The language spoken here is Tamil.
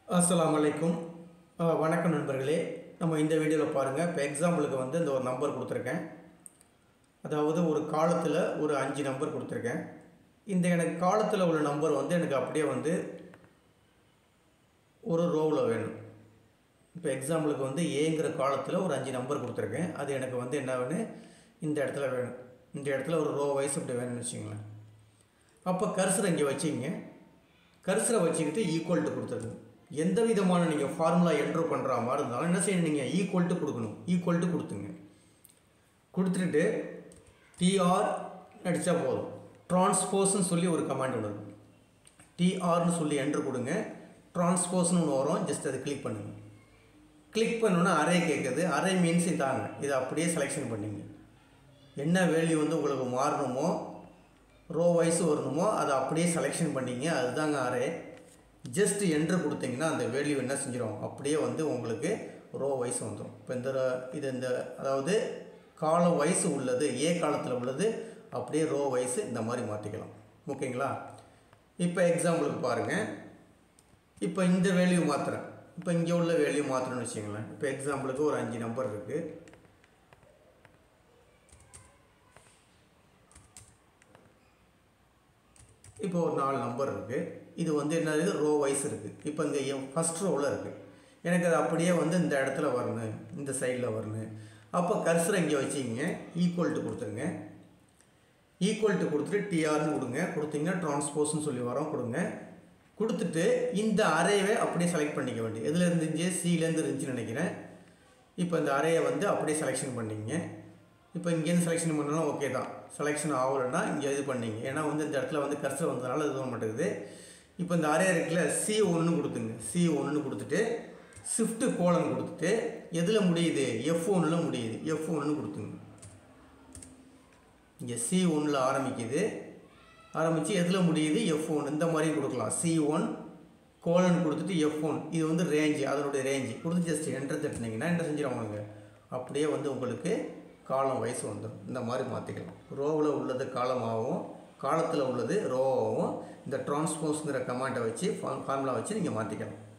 அஸ்ஸலாமு அலைக்கும் அஹ், வணக்கம் நண்பர்களே நம்ம இந்த வீடியோவில் பாருங்கள் இப்போ எக்ஸாம்பிளுக்கு வந்து இந்த ஒரு நம்பர் கொடுத்துருக்கேன் அதாவது ஒரு காலத்தில் ஒரு அஞ்சு நம்பர் கொடுத்துருக்கேன் இந்த எனக்கு காலத்தில் உள்ள நம்பர் வந்து எனக்கு அப்படியே வந்து ஒரு ரோவில் வேணும் இப்போ எக்ஸாம்பிளுக்கு வந்து ஏங்கிற காலத்தில் ஒரு அஞ்சு நம்பர் கொடுத்துருக்கேன் அது எனக்கு வந்து என்ன வேணும் இந்த இடத்துல வேணும் இந்த இடத்துல ஒரு ரோ வைஸ் இப்படி வேணும்னு வச்சுங்களேன் அப்போ கர்சரை இங்கே வச்சிங்க கர்சரை வச்சுக்கிட்டு ஈக்குவல் டு கொடுத்துருங்க எந்த விதமான நீங்கள் ஃபார்முலா என்ட்ரு பண்ணுற மாதிரி இருந்தாலும் என்ன செய்யணும் நீங்கள் ஈக்குவல் டு கொடுக்கணும் ஈக்குவல் டு கொடுத்துங்க கொடுத்துட்டு டிஆர் அடித்தா போதும் ட்ரான்ஸ்போஸ்ன்னு சொல்லி ஒரு கமாண்ட் ஒன்று இருக்கும் டிஆர்னு சொல்லி என்ட்ரு கொடுங்க ட்ரான்ஸ்போஸ்னு ஒன்று வரும் ஜஸ்ட் அதை கிளிக் பண்ணுங்கள் கிளிக் பண்ணோன்னா அரே கேட்குது அரே மீன்ஸ் இதாங்க இதை அப்படியே செலெக்ஷன் பண்ணிங்க என்ன வேல்யூ வந்து உங்களுக்கு மாறணுமோ ரோ வைஸ் வரணுமோ அதை அப்படியே செலெக்ஷன் பண்ணிங்க அதுதாங்க அரே ஜஸ்ட் என்ட்ரு கொடுத்தீங்கன்னா அந்த வேல்யூ என்ன செஞ்சிடும் அப்படியே வந்து உங்களுக்கு ரோ வைஸ் வந்துடும் இப்போ இந்த ர- இது இந்த அதாவது கால வயசு உள்ளது ஏ காலத்தில் உள்ளது அப்படியே ரோ வைஸ் இந்த மாதிரி மாற்றிக்கலாம் ஓகேங்களா இப்போ எக்ஸாம்பிளுக்கு பாருங்கள் இப்போ இந்த வேல்யூ மாற்றுறேன் இப்போ இங்கே உள்ள வேல்யூ மாற்றணும்னு வச்சுங்களேன் இப்போ எக்ஸாம்பிளுக்கு ஒரு அஞ்சு நம்பர் இருக்குது இப்போ ஒரு நாலு நம்பர் இருக்குது இது வந்து என்னது ரோ வைஸ் இருக்குது இப்போ இங்கே ஃபஸ்ட் ரோவில் இருக்குது எனக்கு அது அப்படியே வந்து இந்த இடத்துல வரணும் இந்த சைடில் வரணும் அப்போ கர்சரை இங்கே வச்சிங்க ஈக்குவல் டு கொடுத்துருங்க ஈக்குவல் டு கொடுத்துட்டு டிஆர்னு கொடுங்க கொடுத்தீங்கன்னா ட்ரான்ஸ்போஸ்னு சொல்லி வரோம் கொடுங்க கொடுத்துட்டு இந்த அரேவை அப்படியே செலக்ட் பண்ணிக்க வேண்டியது எதுல இருந்துச்சு சிலேருந்து இருந்துச்சுன்னு நினைக்கிறேன் இப்போ இந்த அரேயை வந்து அப்படியே செலெக்ஷன் பண்ணிங்க இப்போ இங்கேருந்து செலெக்ஷன் பண்ணாலும் ஓகே தான் செலெக்ஷன் ஆகலைன்னா இங்கே இது பண்ணீங்க ஏன்னா வந்து இந்த இடத்துல வந்து கர்சர் வந்ததுனால இது பண்ண மாட்டேங்குது இப்போ இந்த அரே இருக்குல்ல சி ஒன்று கொடுத்துங்க சி ஒன்று கொடுத்துட்டு ஷிஃப்ட்டு கோலன் கொடுத்துட்டு எதில் முடியுது எஃப் ஒன்றில் முடியுது எஃப் ஒன்று கொடுத்துங்க இங்கே சி ஒன்றில் ஆரம்பிக்குது ஆரம்பித்து எதில் முடியுது எஃப் ஒன் இந்த மாதிரி கொடுக்கலாம் சி ஒன் கோலன் கொடுத்துட்டு எஃப் ஒன் இது வந்து ரேஞ்சு அதனுடைய ரேஞ்சு கொடுத்து ஜஸ்ட் என்டர் தட்டினீங்கன்னா என்ன செஞ்சிருவாங்க அப்படியே வந்து உங்களுக்கு காலம் வயசு வந்துடும் இந்த மாதிரி மாற்றிக்கலாம் ரோவில் உள்ளது காலமாகவும் காலத்தில் உள்ளது ரோவாகவும் இந்த ட்ரான்ஸ்போஸ்ங்கிற கமாண்டை வச்சு ஃபார்முலா வச்சு நீங்கள் மாற்றிக்கலாம்